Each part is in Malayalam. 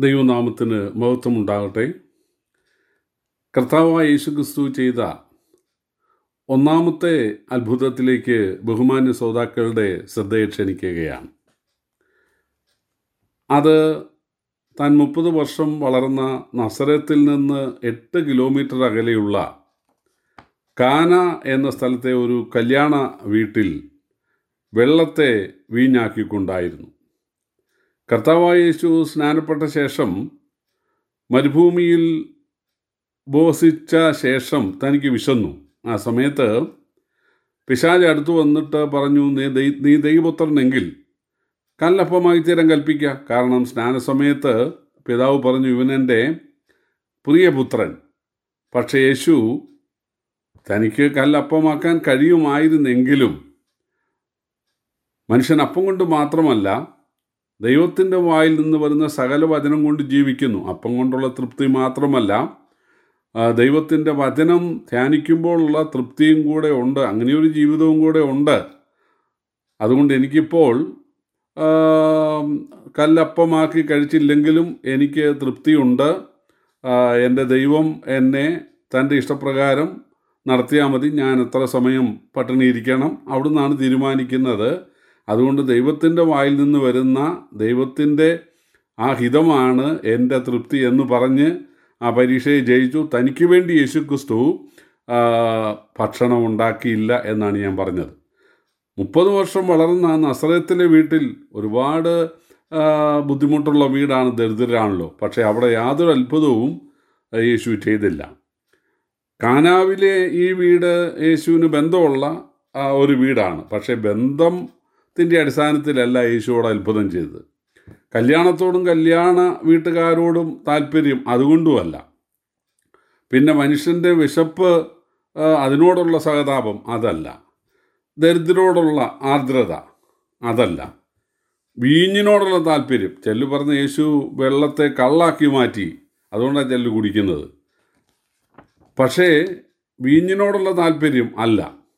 ദൈവനാമത്തിന് മഹത്വമുണ്ടാകട്ടെ കർത്താവായ യേശുക്രിസ്തു ചെയ്ത ഒന്നാമത്തെ അത്ഭുതത്തിലേക്ക് ബഹുമാന്യ ശ്രോതാക്കളുടെ ശ്രദ്ധയെ ക്ഷണിക്കുകയാണ് അത് താൻ മുപ്പത് വർഷം വളർന്ന നസറത്തിൽ നിന്ന് എട്ട് കിലോമീറ്റർ അകലെയുള്ള കാന എന്ന സ്ഥലത്തെ ഒരു കല്യാണ വീട്ടിൽ വെള്ളത്തെ വീഞ്ഞാക്കിക്കൊണ്ടായിരുന്നു കർത്താവായ യേശു സ്നാനപ്പെട്ട ശേഷം മരുഭൂമിയിൽ ഉപവസിച്ച ശേഷം തനിക്ക് വിശന്നു ആ സമയത്ത് പിശാജ് അടുത്ത് വന്നിട്ട് പറഞ്ഞു നീ ദൈ- നീ ദൈവപുത്രനെങ്കിൽ കല്ലപ്പമായി തീരം കൽപ്പിക്കുക കാരണം സ്നാനസമയത്ത് പിതാവ് പറഞ്ഞു ഇവനെൻ്റെ പ്രിയപുത്രൻ പക്ഷേ യേശു തനിക്ക് കല്ലപ്പമാക്കാൻ കഴിയുമായിരുന്നെങ്കിലും മനുഷ്യൻ അപ്പം കൊണ്ട് മാത്രമല്ല ദൈവത്തിൻ്റെ വായിൽ നിന്ന് വരുന്ന സകല വചനം കൊണ്ട് ജീവിക്കുന്നു അപ്പം കൊണ്ടുള്ള തൃപ്തി മാത്രമല്ല ആ, ദൈവത്തിൻ്റെ വചനം ധ്യാനിക്കുമ്പോഴുള്ള തൃപ്തിയും കൂടെ ഉണ്ട് അങ്ങനെയൊരു ജീവിതവും കൂടെ ഉണ്ട് അതുകൊണ്ട് എനിക്കിപ്പോൾ ആ, കല്ലപ്പമാക്കി കഴിച്ചില്ലെങ്കിലും എനിക്ക് തൃപ്തിയുണ്ട് ആ, എൻ്റെ ദൈവം എന്നെ തൻ്റെ ഇഷ്ടപ്രകാരം നടത്തിയാൽ മതി ഞാൻ എത്ര സമയം പട്ടിണി ഇരിക്കണം അവിടുന്നാണ് തീരുമാനിക്കുന്നത് അതുകൊണ്ട് ദൈവത്തിൻ്റെ വായിൽ നിന്ന് വരുന്ന ദൈവത്തിൻ്റെ ആ ഹിതമാണ് എൻ്റെ തൃപ്തി എന്ന് പറഞ്ഞ് ആ പരീക്ഷയെ ജയിച്ചു തനിക്ക് വേണ്ടി യേശുക്രിസ്തു ആ, ഭക്ഷണം ഉണ്ടാക്കിയില്ല എന്നാണ് ഞാൻ പറഞ്ഞത് മുപ്പത് വർഷം വളർന്ന നസറത്തിലെ വീട്ടിൽ ഒരുപാട് ആ, ബുദ്ധിമുട്ടുള്ള വീടാണ് ദരിദ്രരാണല്ലോ പക്ഷേ അവിടെ യാതൊരു അത്ഭുതവും ആ, യേശു ചെയ്തില്ല കാനാവിലെ ഈ വീട് യേശുവിന് ബന്ധമുള്ള ആ, ഒരു വീടാണ് പക്ഷേ ബന്ധത്തിൻ്റെ അടിസ്ഥാനത്തിലല്ല യേശുവോട് അത്ഭുതം ചെയ്തത് കല്യാണത്തോടും കല്യാണ വീട്ടുകാരോടും താല്പര്യം അതുകൊണ്ടുമല്ല പിന്നെ മനുഷ്യൻ്റെ വിശപ്പ് ആ, അതിനോടുള്ള സഹതാപം അതല്ല ദരിദ്രരോടുള്ള ആർദ്രത അതല്ല വീഞ്ഞിനോടുള്ള താല്പര്യം ചെല്ലു പറഞ്ഞ യേശു വെള്ളത്തെ കള്ളാക്കി മാറ്റി അതുകൊണ്ടാണ് ചെല്ലു കുടിക്കുന്നത് പക്ഷേ വീഞ്ഞിനോടുള്ള താല്പര്യം അല്ല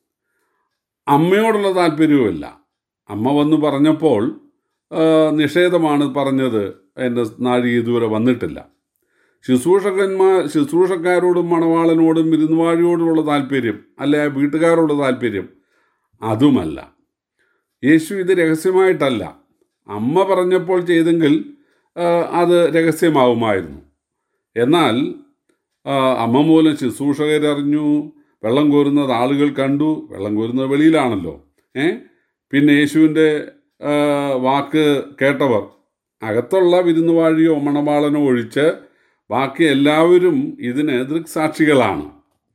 അമ്മയോടുള്ള താല്പര്യവുമല്ല അമ്മ വന്ന് പറഞ്ഞപ്പോൾ ആ, നിഷേധമാണ് പറഞ്ഞത് എൻ്റെ നാഴി ഇതുവരെ വന്നിട്ടില്ല ശുശ്രൂഷകന്മാർ ശുശ്രൂഷക്കാരോടും മണവാളനോടും വിരുന്നുവാഴിയോടുമുള്ള താല്പര്യം അല്ലെ ആ വീട്ടുകാരോടുള്ള താല്പര്യം അതുമല്ല യേശു ഇത് രഹസ്യമായിട്ടല്ല അമ്മ പറഞ്ഞപ്പോൾ ചെയ്തെങ്കിൽ ആ, അത് രഹസ്യമാവുമായിരുന്നു എന്നാൽ ആ, അമ്മ മൂലം ശുശ്രൂഷകരറിഞ്ഞു വെള്ളം കോരുന്നത് ആളുകൾ കണ്ടു വെള്ളം കോരുന്നത് വെളിയിലാണല്ലോ ഏ പിന്നെ യേശുവിൻ്റെ ആ, വാക്ക് കേട്ടവർ അകത്തുള്ള വിരുന്നുവാഴിയോ മണവാളനോ ഒഴിച്ച് ബാക്കി എല്ലാവരും ഇതിന് ദൃക്സാക്ഷികളാണ്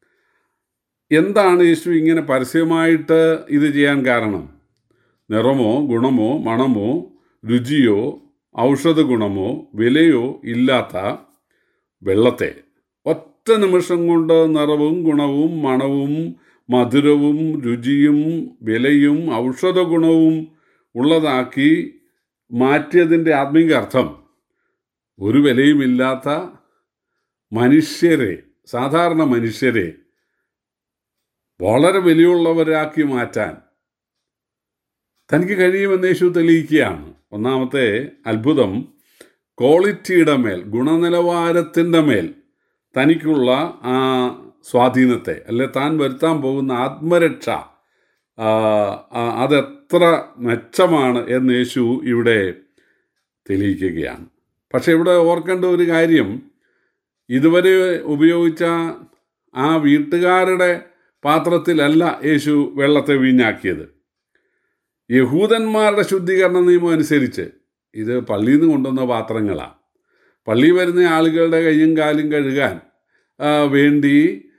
എന്താണ് യേശു ഇങ്ങനെ പരസ്യമായിട്ട് ഇത് ചെയ്യാൻ കാരണം നിറമോ ഗുണമോ മണമോ രുചിയോ ഔഷധ ഗുണമോ വിലയോ ഇല്ലാത്ത വെള്ളത്തെ ഒറ്റ നിമിഷം കൊണ്ട് നിറവും ഗുണവും മണവും മധുരവും രുചിയും വിലയും ഔഷധ ഗുണവും ഉള്ളതാക്കി മാറ്റിയതിൻ്റെ ആത്മീക അർത്ഥം ഒരു വിലയുമില്ലാത്ത മനുഷ്യരെ സാധാരണ മനുഷ്യരെ വളരെ വിലയുള്ളവരാക്കി മാറ്റാൻ തനിക്ക് കഴിയുമെന്ന് യേശു തെളിയിക്കുകയാണ് ഒന്നാമത്തെ അത്ഭുതം ക്വാളിറ്റിയുടെ മേൽ ഗുണനിലവാരത്തിൻ്റെ മേൽ തനിക്കുള്ള ആ സ്വാധീനത്തെ അല്ലെ താൻ വരുത്താൻ പോകുന്ന ആത്മരക്ഷ ആ, ആ, അതെത്ര മെച്ചമാണ് എന്ന് യേശു ഇവിടെ തെളിയിക്കുകയാണ് പക്ഷേ ഇവിടെ ഓർക്കേണ്ട ഒരു കാര്യം ഇതുവരെ ഉപയോഗിച്ച ആ വീട്ടുകാരുടെ പാത്രത്തിലല്ല യേശു വെള്ളത്തെ വീഞ്ഞാക്കിയത് യഹൂദന്മാരുടെ ശുദ്ധീകരണ നിയമം അനുസരിച്ച് ഇത് പള്ളിയിൽ നിന്ന് കൊണ്ടുവന്ന പാത്രങ്ങളാണ് പള്ളി വരുന്ന ആളുകളുടെ കയ്യും കാലും കഴുകാൻ ആ, വേണ്ടി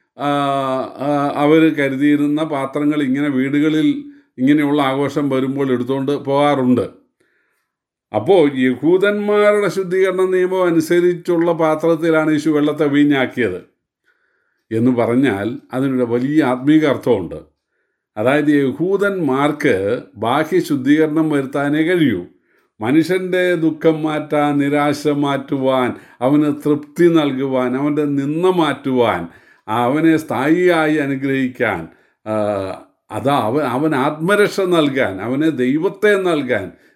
അവർ കരുതിയിരുന്ന പാത്രങ്ങൾ ഇങ്ങനെ വീടുകളിൽ ഇങ്ങനെയുള്ള ആഘോഷം വരുമ്പോൾ എടുത്തുകൊണ്ട് പോകാറുണ്ട് അപ്പോൾ യഹൂദന്മാരുടെ ശുദ്ധീകരണ നിയമം അനുസരിച്ചുള്ള പാത്രത്തിലാണ് യേശു വെള്ളത്തെ വീഞ്ഞാക്കിയത് എന്ന് പറഞ്ഞാൽ അതിനൊരു വലിയ ആത്മീക അർത്ഥമുണ്ട് അതായത് യഹൂദന്മാർക്ക് ബാഹ്യ ശുദ്ധീകരണം വരുത്താനേ കഴിയൂ മനുഷ്യൻ്റെ ദുഃഖം മാറ്റാൻ നിരാശ മാറ്റുവാൻ അവന് തൃപ്തി നൽകുവാൻ അവൻ്റെ നിന്ന മാറ്റുവാൻ അവനെ സ്ഥായിയായി അനുഗ്രഹിക്കാൻ ആ, അതാ അവൻ അവൻ ആത്മരക്ഷ നൽകാൻ അവന് ദൈവത്തെ നൽകാൻ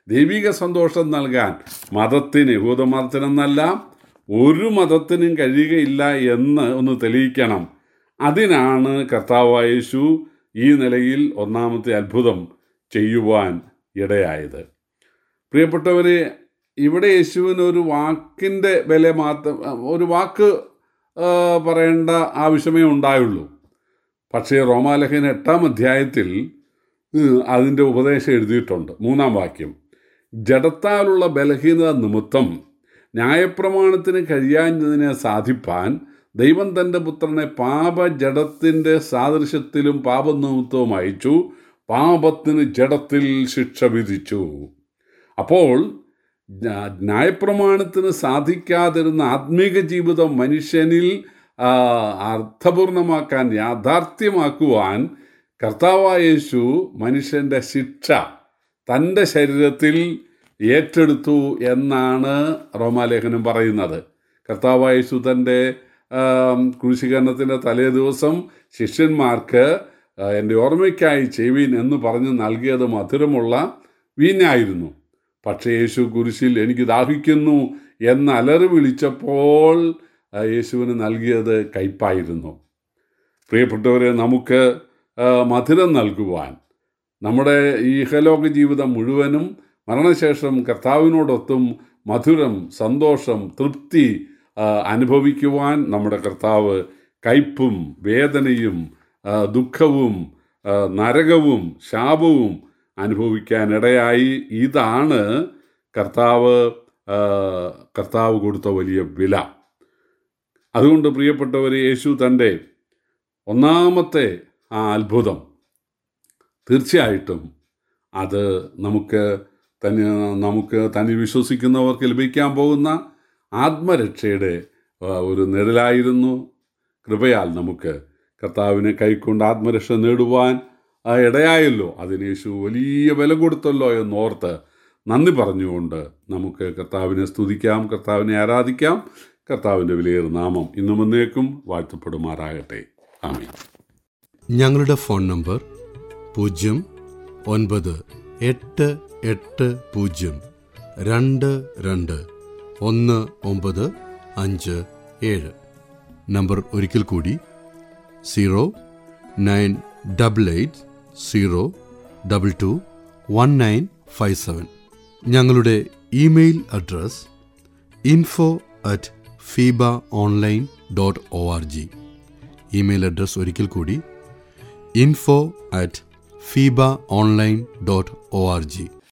ദൈവിക സന്തോഷം നൽകാൻ മതത്തിന് യഹൂദമതത്തിനെന്നല്ല ഒരു മതത്തിനും കഴിയുകയില്ല എന്ന് ഒന്ന് തെളിയിക്കണം അതിനാണ് കർത്താവായ യേശു ഈ നിലയിൽ ഒന്നാമത്തെ അത്ഭുതം ചെയ്യുവാൻ ഇടയായത് പ്രിയപ്പെട്ടവരെ ഇവിടെ യേശുവിന് ഒരു വാക്കിൻ്റെ വില മാത്രം ഒരു വാക്ക് ആ, പറയേണ്ട ആവശ്യമേ ഉണ്ടായുള്ളൂ പക്ഷേ റോമാലേഖന എട്ടാം അധ്യായത്തിൽ ഉം, അതിൻ്റെ ഉപദേശം എഴുതിയിട്ടുണ്ട് മൂന്നാം വാക്യം ജഡത്താലുള്ള ബലഹീനത നിമിത്തം ന്യായപ്രമാണത്തിന് കഴിയാഞ്ഞതിനെ സാധിപ്പാൻ ദൈവം തൻ്റെ പുത്രനെ പാപജഡത്തിൻ്റെ സാദൃശ്യത്തിലും പാപനിമിത്തവും അയച്ചു പാപത്തിന് ജഡത്തിൽ ശിക്ഷ വിധിച്ചു അപ്പോൾ ന്യാ- ന്യായപ്രമാണത്തിന് സാധിക്കാതിരുന്ന ആത്മീക ജീവിതം മനുഷ്യനിൽ ആ, അർത്ഥപൂർണമാക്കാൻ യാഥാർത്ഥ്യമാക്കുവാൻ കർത്താവായ യേശു മനുഷ്യൻ്റെ ശിക്ഷ തൻ്റെ ശരീരത്തിൽ ഏറ്റെടുത്തു എന്നാണ് റോമാലേഖനം പറയുന്നത് കർത്താവായ യേശു തൻ്റെ ക്രൂശീകരണത്തിൻ്റെ തലേ ദിവസം ശിഷ്യന്മാർക്ക് ആ, എൻ്റെ ഓർമ്മയ്ക്കായി ചെയ്യുവീൻ എന്ന് പറഞ്ഞ് നൽകിയത് മധുരമുള്ള വീഞ്ഞായിരുന്നു പക്ഷേ യേശു കുരിശിൽ എനിക്ക് ദാഹിക്കുന്നു എന്ന് അലറി വിളിച്ചപ്പോൾ ആ, യേശുവിന് നൽകിയത് കയ്പായിരുന്നു പ്രിയപ്പെട്ടവരെ നമുക്ക് ആ, മധുരം നൽകുവാൻ നമ്മുടെ ഈ ഇഹലോക ജീവിതം മുഴുവനും മരണശേഷം കർത്താവിനോടൊത്തും മധുരം സന്തോഷം തൃപ്തി ആ, അനുഭവിക്കുവാൻ നമ്മുടെ കർത്താവ് കയ്പും വേദനയും ആ, ദുഃഖവും ആ, നരകവും ശാപവും അനുഭവിക്കാനിടയായി ഇതാണ് കർത്താവ് ആ, കർത്താവ് കൊടുത്ത വലിയ വില അതുകൊണ്ട് പ്രിയപ്പെട്ടവരെ യേശു തൻ്റെ ഒന്നാമത്തെ ആ അത്ഭുതം തീർച്ചയായിട്ടും അത് നമുക്ക് തന്നെ നമുക്ക് തന്നെ വിശ്വസിക്കുന്നവർക്ക് ലഭിക്കാൻ പോകുന്ന ആത്മരക്ഷയുടെ ആ, ഒരു നിഴലായിരുന്നു കൃപയാൽ നമുക്ക് കർത്താവിനെ കൈക്കൊണ്ട് ആത്മരക്ഷ നേടുവാൻ ആ, ഇടയായല്ലോ അതിന് യേശു വലിയ വില കൊടുത്തല്ലോ എന്നോർത്ത് നന്ദി പറഞ്ഞുകൊണ്ട് നമുക്ക് കർത്താവിനെ സ്തുതിക്കാം കർത്താവിനെ ആരാധിക്കാം കർത്താവിൻ്റെ വിലയേറെ നാമം ഇന്നും എന്നേക്കും വാഴ്ത്തപ്പെടുമാറാകട്ടെ ആമീൻ ഞങ്ങളുടെ ഫോൺ നമ്പർ പൂജ്യം ഒൻപത് എട്ട് എട്ട് പൂജ്യം രണ്ട് രണ്ട് ഒന്ന് ഒമ്പത് അഞ്ച് ഏഴ് നമ്പർ ഒരിക്കൽ കൂടി zero nine double eight zero double two one nine five seven ഞങ്ങളുടെ email address info at Feeba online dot O R G email address ഒരിക്കൽ കൂടി info at Feeba online dot O R G